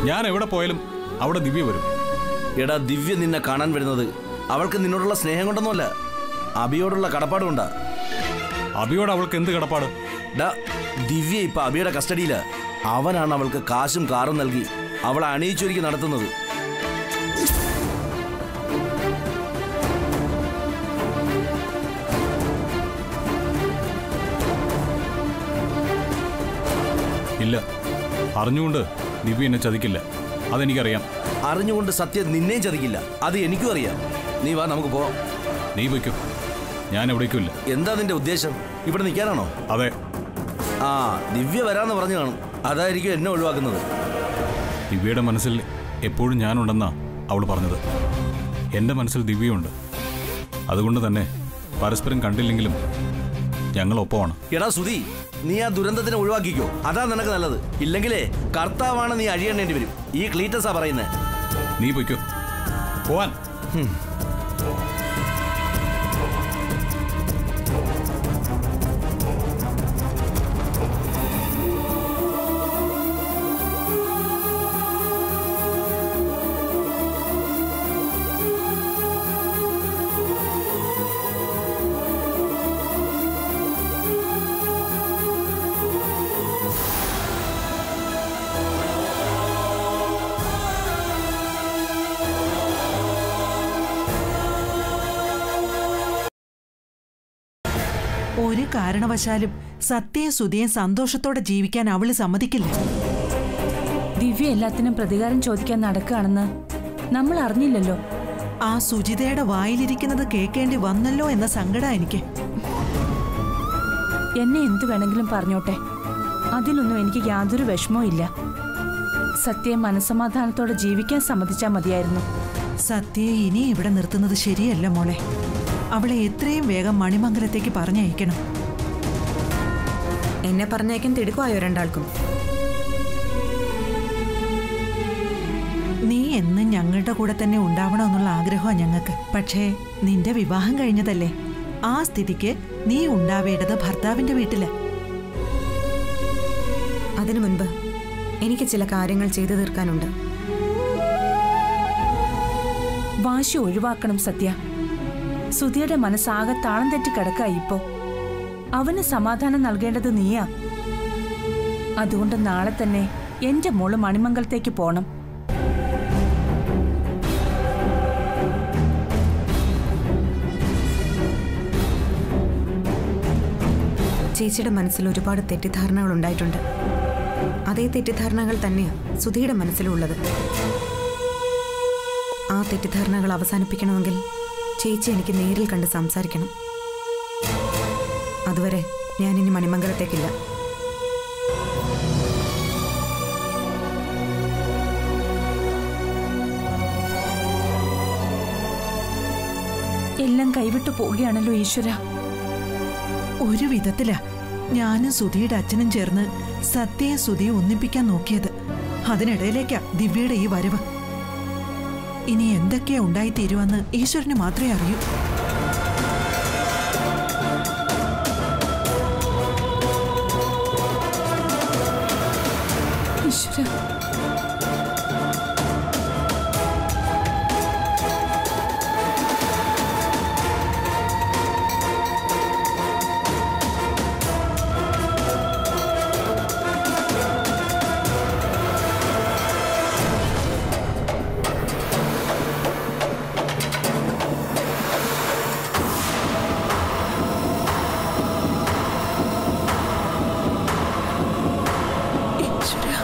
ഞാൻ എവിടെ പോയാലും അവിടെ ദിവ്യ വരും എടാ ദിവ്യ നിന്നെ കാണാൻ വരുന്നത് അവൾക്ക് നിന്നോടുള്ള സ്നേഹം കൊണ്ടൊന്നുമല്ല അബിയോടുള്ള കടപ്പാട് കൊണ്ടാ അബിയോട് അവൾക്ക് എന്ത് കിടപ്പാട് ഡാ ദിവ്യ ഇപ്പൊ അബിയുടെ കസ്റ്റഡിയിലാ അവനാണ് അവൾക്ക് കാശും കാറും നൽകി അവളെ അണിയിച്ചൊരുക്കി നടത്തുന്നത് ഇല്ല അറിഞ്ഞുകൊണ്ട് ദിവ്യ എന്നെ ചതിക്കില്ല അതെനിക്കറിയാം അറിഞ്ഞുകൊണ്ട് സത്യം നിന്നെയും ചതിക്കില്ല അത് എനിക്കും അറിയാം നീ വാ നമുക്ക് പോവാം നീ വയ്ക്കും ഞാൻ എവിടേക്കും ഇല്ല എന്താ നിന്റെ ഉദ്ദേശം ഇവിടെ നിൽക്കാനാണോ അതെ ആ ദിവ്യ വരാന്ന് പറഞ്ഞു കാണും അതായിരിക്കും എന്നെ ഒഴിവാക്കുന്നത് ദിവ്യയുടെ മനസ്സിൽ എപ്പോഴും ഞാനുണ്ടെന്നാ അവൾ പറഞ്ഞത് എൻ്റെ മനസ്സിൽ ദിവ്യയുണ്ട് അതുകൊണ്ട് തന്നെ പരസ്പരം കണ്ടില്ലെങ്കിലും ഞങ്ങൾ ഒപ്പമാണ് എടാ സുധി നീ ആ ദുരന്തത്തിനെ ഒഴിവാക്കിക്കോ അതാ നിനക്ക് നല്ലത് ഇല്ലെങ്കിലേ കർത്താവാണ് നീ അഴിയണേണ്ടി വരും ഈ ക്ലീറ്റസാ പറയുന്നത് നീ പൊയ്ക്കോ പോവാൻ ഒരു കാരണവശാലും സത്യയും സുധിയും സന്തോഷത്തോടെ ജീവിക്കാൻ അവള് സമ്മതിക്കില്ല ദിവ്യ എല്ലാത്തിനും പ്രതികാരം ചോദിക്കാൻ നടക്കുകയാണെന്ന് നമ്മൾ അറിഞ്ഞില്ലല്ലോ ആ സുജിതയുടെ വായിലിരിക്കുന്നത് കേൾക്കേണ്ടി വന്നല്ലോ എന്ന സങ്കടം എനിക്ക് എന്നെ എന്തു വേണമെങ്കിലും പറഞ്ഞോട്ടെ അതിലൊന്നും എനിക്ക് യാതൊരു വിഷമവും ഇല്ല സത്യം മനസമാധാനത്തോടെ ജീവിക്കാൻ സമ്മതിച്ചാൽ മതിയായിരുന്നു സത്യയെ ഇനി ഇവിടെ നിർത്തുന്നത് ശരിയല്ല മോളെ അവളെ എത്രയും വേഗം മണിമംഗലത്തേക്ക് പറഞ്ഞയക്കണം എന്നെ പറഞ്ഞേക്കാൻ തിടുക്കമായോ രണ്ടാൾക്കും നീ എന്നും ഞങ്ങളുടെ കൂടെ തന്നെ ഉണ്ടാവണമെന്നുള്ള ആഗ്രഹമാണ് ഞങ്ങൾക്ക് പക്ഷേ നിന്റെ വിവാഹം കഴിഞ്ഞതല്ലേ ആ സ്ഥിതിക്ക് നീ ഉണ്ടാവേണ്ടത് ഭർത്താവിന്റെ വീട്ടില് അതിനു മുൻപ് എനിക്ക് ചില കാര്യങ്ങൾ ചെയ്തു തീർക്കാനുണ്ട് വാശി ഒഴിവാക്കണം സത്യ സുധിയുടെ മനസ്സാകെ താളം തെറ്റി കിടക്ക ഇപ്പോ അവന് സമാധാനം നൽകേണ്ടത് നീയാ അതുകൊണ്ട് നാളെ തന്നെ എന്റെ മോള് മണിമംഗലത്തേക്ക് പോണം ചേച്ചിയുടെ മനസ്സിൽ ഒരുപാട് തെറ്റിദ്ധാരണകൾ ഉണ്ടായിട്ടുണ്ട് അതേ തെറ്റിദ്ധാരണകൾ തന്നെയാണ് സുധിയുടെ മനസ്സിലുള്ളത് ആ തെറ്റിദ്ധാരണകൾ അവസാനിപ്പിക്കണമെങ്കിൽ ചേച്ചി എനിക്ക് നേരിൽ കണ്ട് സംസാരിക്കണം അതുവരെ ഞാൻ ഇനി മണിമംഗലത്തേക്കില്ല എല്ലാം കൈവിട്ടു പോവുകയാണല്ലോ ഈശ്വര ഒരു വിധത്തിലാ ഞാനും സുധിയുടെ അച്ഛനും ചേർന്ന് സത്യയെ സുധിയെ ഒന്നിപ്പിക്കാൻ നോക്കിയത് അതിനിടയിലേക്കാ ദിവ്യയുടെ ഈ വരവ് ഇനി എന്തൊക്കെയാ ഉണ്ടായിത്തീരുവെന്ന് ഈശ്വരന് മാത്രമേ അറിയൂ ഈശ്വര ഈശ്വരാ.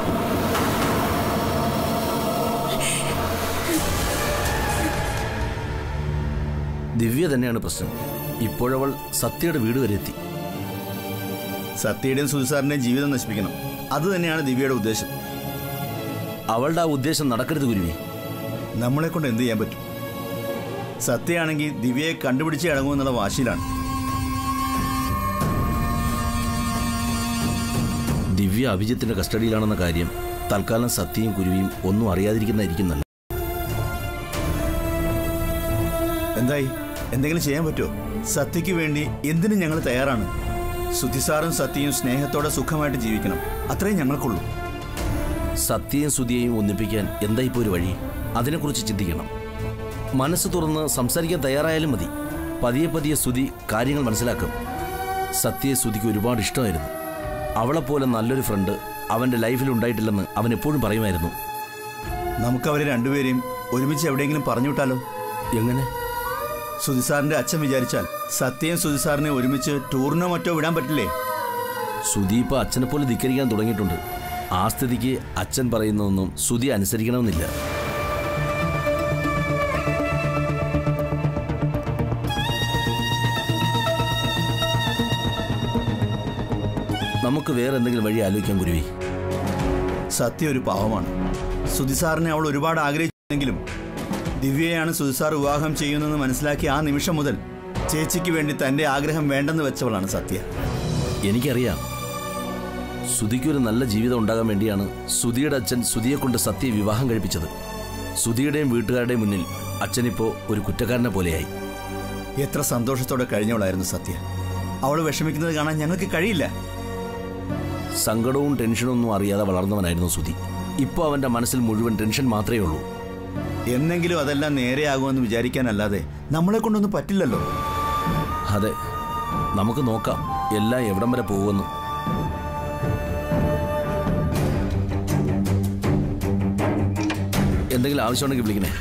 ദിവ്യ തന്നെയാണ് പ്രശ്നം ഇപ്പോഴവൾ സത്യയുടെ വീട് വരെ എത്തി സത്യയുടെയും സുധിസാറിന്റെയും ജീവിതം നശിപ്പിക്കണം അത് തന്നെയാണ് ദിവ്യയുടെ ഉദ്ദേശം അവളുടെ ആ ഉദ്ദേശം നടക്കരുത് ഗുരുവി നമ്മളെ കൊണ്ട് എന്ത് ചെയ്യാൻ പറ്റും സത്യയാണെങ്കിൽ ദിവ്യയെ കണ്ടുപിടിച്ചേ അടങ്ങുമെന്നുള്ള വാശിയിലാണ് ദിവ്യ അഭിജിത്തിന്റെ കസ്റ്റഡിയിലാണെന്ന കാര്യം തൽക്കാലം സത്യയും കുരുവിയും ഒന്നും അറിയാതിരിക്കുന്നതായിരിക്കും നല്ലത് എന്തായി എന്തെങ്കിലും ചെയ്യാൻ പറ്റുമോ സത്യയ്ക്ക് വേണ്ടി എന്തിനും ഞങ്ങൾ തയ്യാറാണ് സുധിസാറും സത്യയും സ്നേഹത്തോടെ സുഖമായിട്ട് ജീവിക്കണം അത്രയും ഞങ്ങൾക്കുള്ളൂ സത്യയും സുതിയെയും ഒന്നിപ്പിക്കാൻ എന്താ ഇപ്പോൾ ഒരു വഴി അതിനെക്കുറിച്ച് ചിന്തിക്കണം മനസ്സ് തുറന്ന് സംസാരിക്കാൻ തയ്യാറായാലും മതി പതിയെ പതിയെ സുതി കാര്യങ്ങൾ മനസ്സിലാക്കും സത്യയെ സുതിക്ക് ഒരുപാട് ഇഷ്ടമായിരുന്നു അവളെപ്പോലെ നല്ലൊരു ഫ്രണ്ട് അവൻ്റെ ലൈഫിൽ ഉണ്ടായിട്ടില്ലെന്ന് അവൻ എപ്പോഴും പറയുമായിരുന്നു നമുക്ക് അവരെ രണ്ടുപേരെയും ഒരുമിച്ച് എവിടെയെങ്കിലും പറഞ്ഞു വിട്ടാലോ എങ്ങനെ സുധിസാറിന്റെ അച്ഛൻ വിചാരിച്ചാൽ സത്യയും സുധിസാറിനെ ഒരുമിച്ച് ടൂറിനോ മറ്റോ വിടാൻ പറ്റില്ലേ സുധി ഇപ്പോൾ അച്ഛനെ പോലെ ധിക്കരിക്കാൻ തുടങ്ങിയിട്ടുണ്ട് ആ സ്ഥിതിക്ക് അച്ഛൻ പറയുന്നതൊന്നും സുധി അനുസരിക്കണമെന്നില്ല നമുക്ക് വേറെ എന്തെങ്കിലും വഴി ആലോചിക്കാൻ ഗുരുവി സത്യ ഒരു പാവമാണ് സുധിസാറിനെ അവൾ ഒരുപാട് ആഗ്രഹിച്ചെങ്കിലും ദിവ്യയാണ് സുധിസാർ വിവാഹം ചെയ്യുന്നതെന്ന് മനസ്സിലാക്കിയ ആ നിമിഷം മുതൽ ചേച്ചിക്ക് വേണ്ടി തന്റെ ആഗ്രഹം വേണ്ടെന്ന് വെച്ചവളാണ് സത്യ എനിക്കറിയാം സുധിക്കൊരു നല്ല ജീവിതം ഉണ്ടാകാൻ വേണ്ടിയാണ് സുധിയുടെ അച്ഛൻ സുധിയെ കൊണ്ട് സത്യ വിവാഹം കഴിപ്പിച്ചത് സുധിയുടെയും വീട്ടുകാരുടെയും മുന്നിൽ അച്ഛനിപ്പോ ഒരു കുറ്റക്കാരനെ പോലെയായി എത്ര സന്തോഷത്തോടെ കഴിഞ്ഞവളായിരുന്നു സത്യ അവൾ വിഷമിക്കുന്നത് കാണാൻ ഞങ്ങൾക്ക് കഴിയില്ല സങ്കടവും ടെൻഷനും ഒന്നും അറിയാതെ വളർന്നവനായിരുന്നു സുധി ഇപ്പോൾ അവന്റെ മനസ്സിൽ മുഴുവൻ ടെൻഷൻ മാത്രമേ ഉള്ളൂ എന്നെങ്കിലും അതെല്ലാം നേരെയാകുമെന്ന് വിചാരിക്കാനല്ലാതെ നമ്മളെ കൊണ്ടൊന്നും പറ്റില്ലല്ലോ അതെ നമുക്ക് നോക്കാം എല്ലാം എവിടം വരെ പോകുമെന്ന് എന്തെങ്കിലും ആവശ്യമുണ്ടെങ്കിൽ വിളിക്കണേ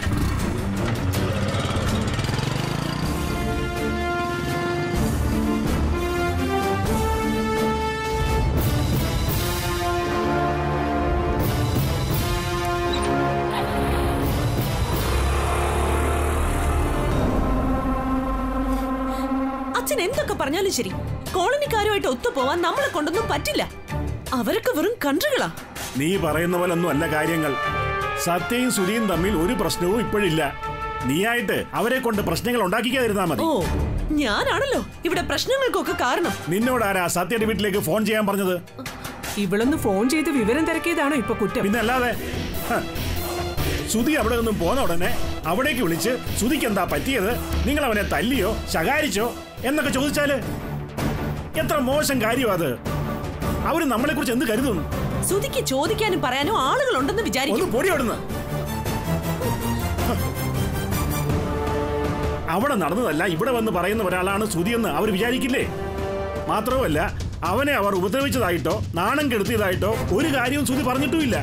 അച്ഛൻ എന്തൊക്കെ പറഞ്ഞാലും ശരി കോളനിക്കാരുമായിട്ട് ഒത്തുപോവാൻ നമ്മളെ കൊണ്ടൊന്നും പറ്റില്ല അവരൊക്കെ വെറും കൺട്രികളാ നീ പറയുന്ന പോലൊന്നും അല്ല കാര്യങ്ങൾ സത്യയും സുരിയും തമ്മിൽ ഒരു പ്രശ്നവും ഇപ്പോഴില്ല നീയായിട്ട് അവരെ കൊണ്ട് പ്രശ്നങ്ങൾ ഉണ്ടാക്കിക്കാതിരുന്നാ മതി ഓ ഞാനാണല്ലോ ഇവിടെ പ്രശ്നങ്ങൾക്കൊക്കെ കാരണം നിന്നോട് ആരാ സത്യയുടെ വീട്ടിലേക്ക് ഫോൺ ചെയ്യാൻ പറഞ്ഞത് ഇവളൊന്ന് ഫോൺ ചെയ്ത് വിവരം തിരക്കിയതാണോ ഇപ്പൊ കുറ്റം പിന്നെ അല്ലാതെ ഹ. സുധി അവിടെ നിന്നും പോന്ന ഉടനെ അവിടേക്ക് വിളിച്ച് സുധിക്ക് എന്താ പറ്റിയത് നിങ്ങൾ അവനെ തല്ലിയോ ശകാരിച്ചോ എന്നൊക്കെ ചോദിച്ചാല് എത്ര മോശം കാര്യമാ അത് അവര് നമ്മളെ കുറിച്ച് എന്ത് കരുതും സുധിക്ക് ചോദിക്കാനും പറയാനും ആളുകളുണ്ടെന്ന് ഒന്ന് വിചാരിക്കും പൊടി അവിടുന്ന് ഹ. അവിടെ നടന്നതല്ല ഇവിടെ വന്ന് പറയുന്ന ഒരാളാണ് സുധിയെന്ന് അവർ വിചാരിക്കില്ലേ മാത്രവുമല്ല അവനെ അവർ ഉപദ്രവിച്ചതായിട്ടോ നാണം കെടുത്തിയതായിട്ടോ ഒരു കാര്യവും സുധി പറഞ്ഞിട്ടുമില്ല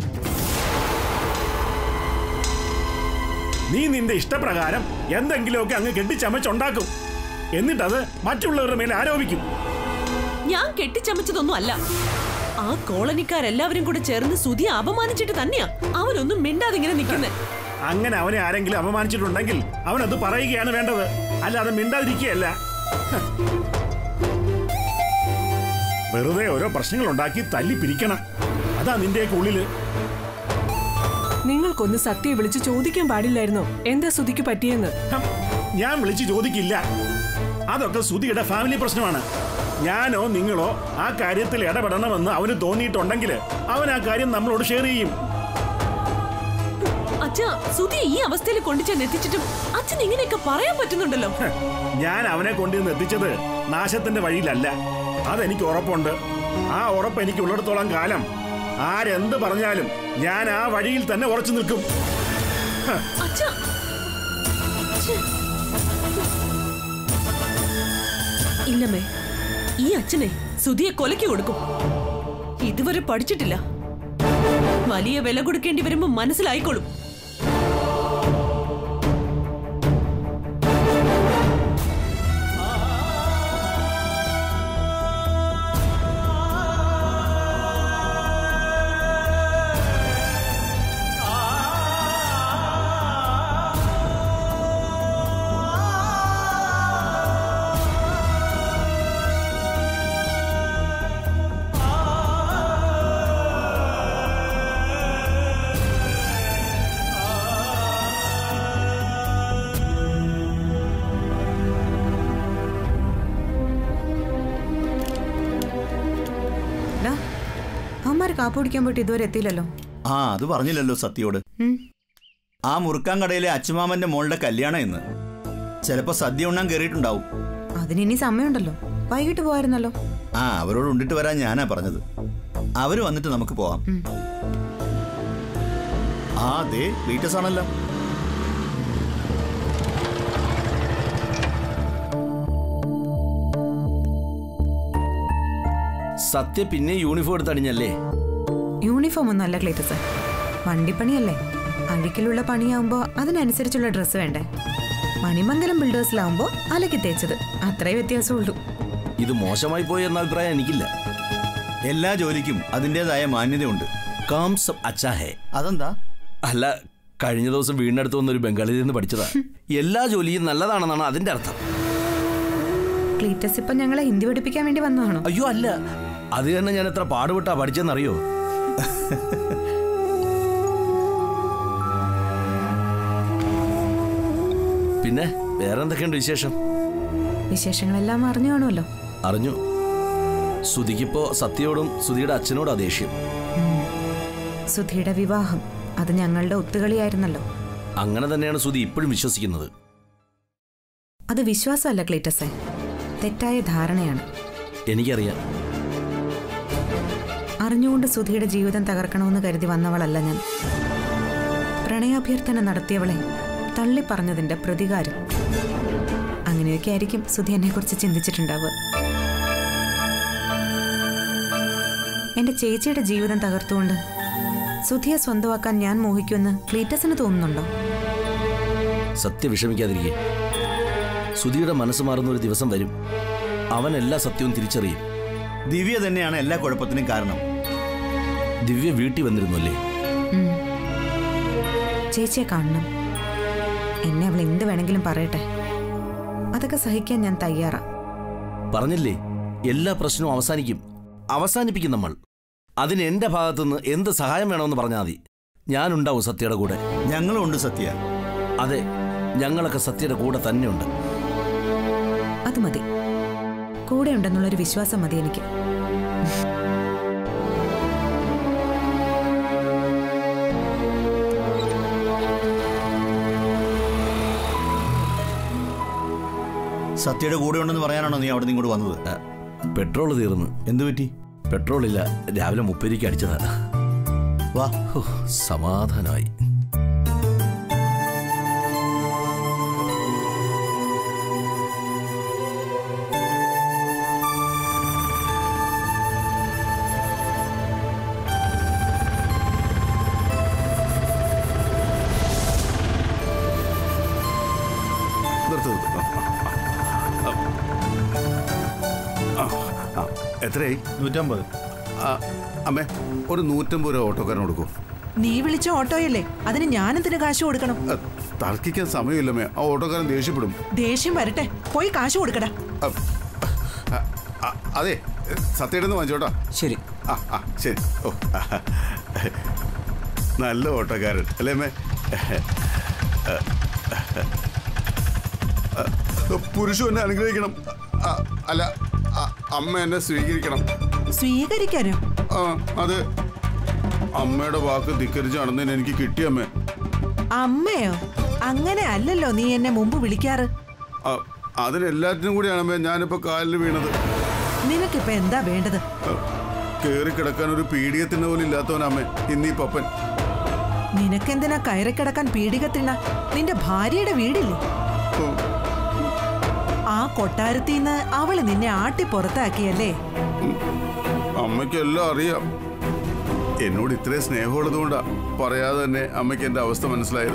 നീ നിന്റെ ഇഷ്ടപ്രകാരം എന്തെങ്കിലുമൊക്കെ അങ്ങ് കെട്ടിച്ചമച്ചുണ്ടാക്കും എന്നിട്ടത് മറ്റുള്ളവരുടെ മേലെ ആരോപിക്കും ഞാൻ കെട്ടിച്ചമച്ചതൊന്നും അല്ല ആ കോളനിക്കാരെല്ലാവരും കൂടെ ചേർന്ന് സുധിയെ അപമാനിച്ചിട്ട് തന്നെയാ അവനൊന്നും മിണ്ടാതെ ഇങ്ങനെ നിൽക്കുന്നേ അങ്ങനെ അവനെ ആരെങ്കിലും അപമാനിച്ചിട്ടുണ്ടെങ്കിൽ അവനത് പറയുകയാണ് വേണ്ടത് അല്ലാതെ മിണ്ടാതിരിക്കുകയല്ല ഹ. വെറുതെ ഓരോ പ്രശ്നങ്ങൾ ഉണ്ടാക്കി തല്ലി പിരിക്കണം അതാ നിന്റെയൊക്കെ ഉള്ളില് നിങ്ങൾക്കൊന്ന് സത്യം വിളിച്ച് ചോദിക്കാൻ പാടില്ലായിരുന്നോ എന്താ ശ്രുതിക്ക് പറ്റിയെന്ന് ഹം, ഞാൻ വിളിച്ച് ചോദിക്കില്ല അതൊക്കെ സുധിയുടെ ഫാമിലി പ്രശ്നമാണ് ഞാനോ നിങ്ങളോ ആ കാര്യത്തിൽ ഇടപെടണമെന്ന് അവന് തോന്നിയിട്ടുണ്ടെങ്കിൽ അവൻ ആ കാര്യം നമ്മളോട് ഷെയർ ചെയ്യും അച്ഛാ സുധിയെ ഈ അവസ്ഥയിൽ കൊണ്ടുചെന്ന് എത്തിച്ചിട്ടും അച്ഛൻ ഇങ്ങനെയൊക്കെ പറയാൻ പറ്റുന്നുണ്ടല്ലോ ഹ, ഞാൻ അവനെ കൊണ്ടുവന്ന് എത്തിച്ചത് നാശത്തിന്റെ വഴിയിലല്ല അതെനിക്ക് ഉറപ്പുണ്ട് ആ ഉറപ്പ് എനിക്ക് ഉള്ളിടത്തോളം കാലം ആരെന്ത് പറഞ്ഞാലും ഞാൻ ആ വഴിയിൽ തന്നെ ഉറച്ചു നിൽക്കും ഹ, അച്ഛാ ഛെ. ഇല്ലമ്മേ ഈ അച്ഛനെ സുധിയെ കൊലയ്ക്ക് കൊടുക്കും ഇതുവരെ പഠിച്ചിട്ടില്ല വലിയ വില കൊടുക്കേണ്ടി വരുമ്പോ മനസ്സിലായിക്കോളും ഡാ അവന്മാർ കാപ്പ് കുടിക്കാൻ പോയിട്ട് ഇതുവരെ എത്തിയില്ലല്ലോ ആ അത് പറഞ്ഞില്ലല്ലോ സത്യയോട് ഉം. ആ മുറുക്കാൻ കടയിലെ അച്ചുമാമന്റെ മോളുടെ കല്യാണം ഇന്ന് ചിലപ്പോ സദ്യ ഉണ്ണാൻ കയറിയിട്ടുണ്ടാവും അതിനിനി സമയമുണ്ടല്ലോ വൈകിട്ട് പോയിരുന്നല്ലോ ആ അവരോട് ഉണ്ടിട്ട് വരാൻ ഞാനാ പറഞ്ഞത് അവര് വന്നിട്ട് നമുക്ക് പോവാം ഉം. ആ ദേ ക്ലീറ്റസ് ആണല്ലോ സത്യ പിന്നെ യൂണിഫോം എടുത്തണിഞ്ഞല്ലേ യൂണിഫോം ഒന്നും അല്ല ക്ലേറ്റസ് വണ്ടിപ്പണിയല്ലേ അഴുക്കിലുള്ള പണിയാവുമ്പോ അതിനനുസരിച്ചുള്ള ഡ്രസ്സ് വേണ്ടേ മണിമംഗലം ബിൽഡേഴ്സിലാവുമ്പോ അലക്കി തേച്ചത് അത്രേ വ്യത്യാസമുള്ളൂ ഇത് മോശമായി പോയി എന്ന അഭിപ്രായം എനിക്കില്ല എല്ലാ ജോലിക്കും അതിൻ്റെതായ മാന്യതയുണ്ട് കാംസം അച്ചാഹേ അതെന്താ അല്ല കഴിഞ്ഞ ദിവസം വീടിനടുത്ത് വന്നൊരു ബംഗാളിൽ നിന്ന് പഠിച്ചതാ എല്ലാ ജോലിയും നല്ലതാണെന്നാണ് അതിന്റെ അർത്ഥം ക്ലീറ്റസ് ഇപ്പൊ ഞങ്ങളെ ഹിന്ദി പഠിപ്പിക്കാൻ വേണ്ടി വന്നതാണോ അയ്യോ അല്ല അത് തന്നെ ഞാൻ എത്ര പാടുപെട്ടാ പഠിച്ചെന്നറിയോ പിന്നെ വേറെ എന്തൊക്കെയുണ്ട് വിശേഷം വിശേഷങ്ങളെല്ലാം അറിഞ്ഞു കാണുമല്ലോ അറിഞ്ഞു സുധിക്കിപ്പോ സത്യയോടും സുധിയുടെ അച്ഛനോടും ദേഷ്യം സുധിയുടെ വിവാഹം അത് ഞങ്ങളുടെ ഒത്തുകളിയായിരുന്നല്ലോ അങ്ങനെ തന്നെയാണ് സുധി ഇപ്പോഴും വിശ്വസിക്കുന്നത് അത് വിശ്വാസമല്ല ക്ലീറ്റസെ തെറ്റായ ധാരണയാണ് എനിക്കറിയാം അറിഞ്ഞുകൊണ്ട് സുധിയുടെ ജീവിതം തകർക്കണമെന്ന് കരുതി വന്നവളല്ല ഞാൻ പ്രണയാഭ്യർത്ഥന നടത്തിയവളെ തള്ളിപ്പറഞ്ഞതിന്റെ പ്രതികാരം അങ്ങനെയൊക്കെ ആയിരിക്കും സുധി എന്നെക്കുറിച്ച് ചിന്തിച്ചിട്ടുണ്ടാവുക എന്റെ ചേച്ചിയുടെ ജീവിതം തകർത്തുകൊണ്ട് സുധിയെ സ്വന്തമാക്കാൻ ഞാൻ മോഹിക്കുമെന്ന് ക്ലീറ്റസിന് തോന്നുന്നുണ്ടോ സത്യ വിഷമിക്കാതിരിക്കെ സുധിയുടെ മനസ്സ് മാറുന്ന ഒരു ദിവസം വരും അവൻ എല്ലാ സത്യവും തിരിച്ചറിയും ദിവ്യ തന്നെയാണ് എല്ലാ കുഴപ്പത്തിനും കാരണം ദിവ്യ വീട്ടിൽ വന്നിരുന്നു അല്ലേ ഉം. ചേച്ചിയെ കാണണം എന്നെ അവൾ എന്ത് വേണമെങ്കിലും പറയട്ടെ അതൊക്കെ സഹിക്കാൻ ഞാൻ തയ്യാറാ പറഞ്ഞില്ലേ എല്ലാ പ്രശ്നവും അവസാനിക്കും അവസാനിപ്പിക്കും നമ്മൾ അതിന് എന്റെ ഭാഗത്തുനിന്ന് എന്ത് സഹായം വേണമെന്ന് പറഞ്ഞാൽ മതി ഞാനുണ്ടാവും സത്യയുടെ കൂടെ ഞങ്ങളും ഉണ്ട് സത്യ അതെ ഞങ്ങളൊക്കെ സത്യയുടെ കൂടെ തന്നെയുണ്ട് അത് മതി കൂടെ ഉണ്ടെന്നുള്ളൊരു വിശ്വാസം മതി എനിക്ക് സത്യയുടെ കൂടെ ഉണ്ടെന്ന് പറയാനാണോ നീ അവിടെ നിന്ന് ഇങ്ങോട്ട് വന്നത് പെട്രോൾ തീർന്നു എന്തു പറ്റി പെട്രോൾ ഇല്ല രാവിലെ മുപ്പതിലേക്ക് അടിച്ചതാ വാ ഹോ, സമാധാനമായി നിർത്ത് നിർത്ത്. ആ, ആ, ആ, എത്രയായി നൂറ്റമ്പത് ആ, അമ്മേ ഒരു നൂറ്റമ്പത് രൂപ ഓട്ടോക്കാരൻ കൊടുക്കൂ നീ വിളിച്ച ഓട്ടോയല്ലേ അതിന് ഞാനെന്തിന് കാശ് കൊടുക്കണം ആ, തർക്കിക്കാൻ സമയമില്ലമ്മേ ആ ഓട്ടോക്കാരൻ ദേഷ്യപ്പെടും ദേഷ്യം വരട്ടെ പോയി കാശ് കൊടുക്കടാ ആ, ആ, ആ, അതെ സത്യയുടെ വാങ്ങിച്ചോട്ടാ ശരി ആ ആ ശരി ഓ ആ, നല്ല ഓട്ടോക്കാരൻ അല്ലേ അമ്മേ പുരുഷൻ എന്നെ അനുഗ്രഹിക്കണം ആ, അല്ല ആ, അമ്മ എന്നെ സ്വീകരിക്കണം സ്വീകരിക്കാനോ ആ അത് അമ്മയുടെ വാക്ക് ധിക്കരിച്ച് നടന്നതിന് എനിക്ക് കിട്ടിയമ്മേ അമ്മയോ അങ്ങനെ അല്ലല്ലോ നീ എന്നെ മുമ്പ് വിളിക്കാറ് ആ, അതിനെല്ലാറ്റിനും കൂടിയാണ് അമ്മേ ഞാനിപ്പോ കാലിൽ വീണത് നിനക്കിപ്പോ എന്താ വേണ്ടത് കേറി കിടക്കാൻ ഒരു പീഡിയത്തിന് പോലും ഇല്ലാത്തവനമ്മേ ഇന്നീ പപ്പൻ നിനക്കെന്തിനാ കയറിക്കിടക്കാൻ പീഡികത്തിണ്ണ നിന്റെ ഭാര്യയുടെ വീടില്ലേ ഓ, ആ കൊട്ടാരത്തിന്ന് അവള് നിന്നെ ആട്ടി പുറത്താക്കിയല്ലേ അമ്മയ്ക്ക് എല്ലാം അറിയാം എന്നോട് ഇത്രയും സ്നേഹമുള്ളതുകൊണ്ടാ പറയാതെ തന്നെ അമ്മയ്ക്ക് എന്റെ അവസ്ഥ മനസ്സിലായത്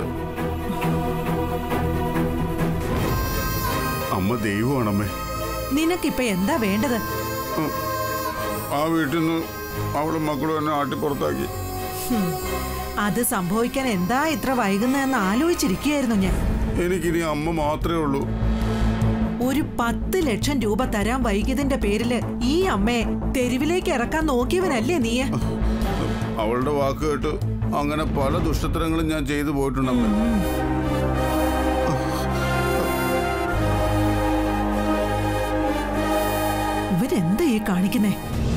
അമ്മ ദൈവമാണമ്മേ നിനക്കിപ്പോ എന്താ വേണ്ടത് ആ വീട്ടിൽ നിന്ന് അവളും മക്കളും എന്നെ ആട്ടി പുറത്താക്കി ഹും, അത് സംഭവിക്കാൻ എന്താ ഇത്ര വൈകുന്നതെന്ന് ആലോചിച്ചിരിക്കുകയായിരുന്നു ഞാൻ എനിക്കിനി അമ്മ മാത്രമേ ഉള്ളൂ ഒരു പത്ത് ലക്ഷം രൂപ തരാൻ വൈകിയതിന്റെ പേരില് ഈ അമ്മയെ തെരുവിലേക്ക് ഇറക്കാൻ നോക്കിയവനല്ലേ നീ അവളുടെ വാക്ക് കേട്ട് അങ്ങനെ പല ദുഷ്ടത്തരങ്ങളും ഞാൻ ചെയ്തു പോയിട്ടുണ്ടമ്മേ ഇവരെന്താ ഈ കാണിക്കുന്നേ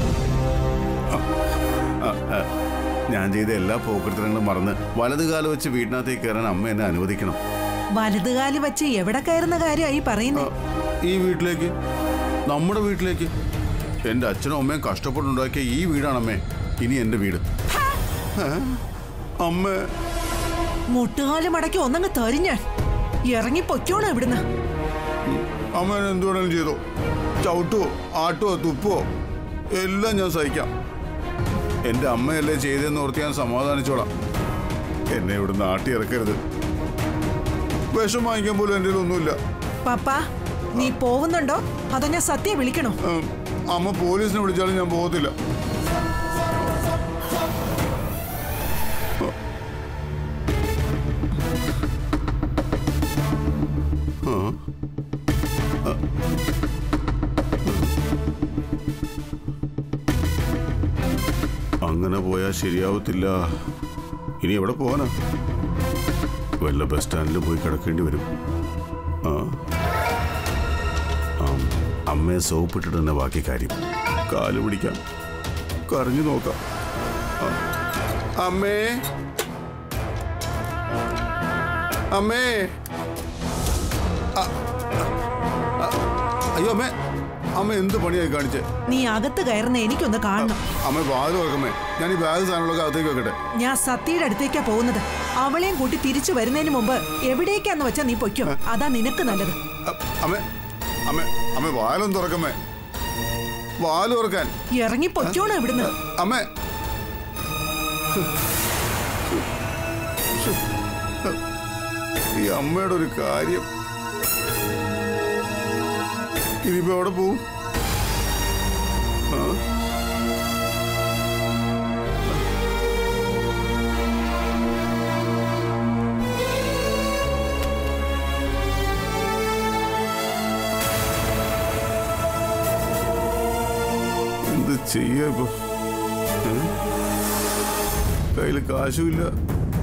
ആ, ആ, ഞാൻ ചെയ്ത എല്ലാ പോക്കൃത്തരങ്ങളും മറന്ന് വലത് കാലം വെച്ച് വീട്ടിനകത്തേക്ക് കയറാൻ അമ്മ എന്നെ അനുവദിക്കണം വലതുകാലി വെച്ച് എവിടെ കയറുന്ന കാര്യമായി ആ, പറയുന്നേ ഈ വീട്ടിലേക്ക് നമ്മുടെ വീട്ടിലേക്ക് എൻ്റെ അച്ഛനും അമ്മയും കഷ്ടപ്പെട്ടുണ്ടാക്കിയ ഈ വീടാണ് അമ്മേ ഇനി എൻ്റെ വീട് ഏ? അമ്മ മുട്ടുകാലം മടക്കി ഒന്നങ്ങ് തരിഞ്ഞാൻ ഇറങ്ങി പൊയ്ക്കോണോ ഇവിടുന്ന് അമ്മ എന്നെ എന്ത് വേണമെങ്കിലും ചെയ്തോ ചവിട്ടോ ആട്ടോ തുപ്പോ എല്ലാം ഞാൻ സഹിക്കാം എന്റെ അമ്മയല്ലേ ചെയ്തതെന്ന് ഓർത്ത് ഞാൻ സമാധാനിച്ചോളാം എന്നെ ഇവിടെ നാട്ടി ഇറക്കരുത് വിഷം വാങ്ങിക്കാൻ പോലും എൻ്റെ ഒന്നുമില്ല പപ്പാ നീ പോവുന്നുണ്ടോ അതോ ഞാൻ സത്യം വിളിക്കണോ ഉം, അമ്മ പോലീസിനെ വിളിച്ചാലും ഞാൻ പോകത്തില്ല ആ. ആ. അങ്ങനെ പോയാൽ ശരിയാവത്തില്ല ഇനി എവിടെ പോകാനാ വല്ല ബസ് സ്റ്റാൻഡിൽ പോയി കിടക്കേണ്ടി വരും ആ ആം, അമ്മയെ സോപ്പിട്ടിട്ട് തന്നെ ബാക്കി കാര്യം കാല് പിടിക്കാം കരഞ്ഞു നോക്കാം ആ. അമ്മേ അമ്മേ ആ, ആ, അയ്യോ അമ്മേ അമ്മ എന്ത് പണിയായി കാണിച്ചേ നീ അകത്ത് കയറുന്ന എനിക്കൊന്ന് കാണണം അമ്മ വാതിൽ തുറക്കമ്മേ ഞാൻ ഈ ബാഗ് സാധനങ്ങളൊക്കെ അകത്തേക്ക് വെക്കട്ടെ ഞാൻ സത്യയുടെ അടുത്തേക്കാ പോകുന്നത് അവളെയും കൂട്ടി തിരിച്ചു വരുന്നതിന് മുമ്പ് എവിടേക്കാന്ന് വെച്ചാ നീ പൊയ്ക്കോ അതാ നിനക്ക് നല്ലത് അ- അമ്മേ അമ്മേ അമ്മ വാലൊന്ന് തുറക്കമ്മേ വാല് തുറക്കാൻ ഇറങ്ങി പൊയ്ക്കോണോ ഇവിടുന്ന് അമ്മേ ഈ അമ്മയുടെ ഒരു കാര്യം ഇനിയിപ്പോ എവിടെ പോവും ആ? എന്ത് ചെയ്യാ ഇപ്പൊ ഏ? കയ്യില് കാശുമില്ല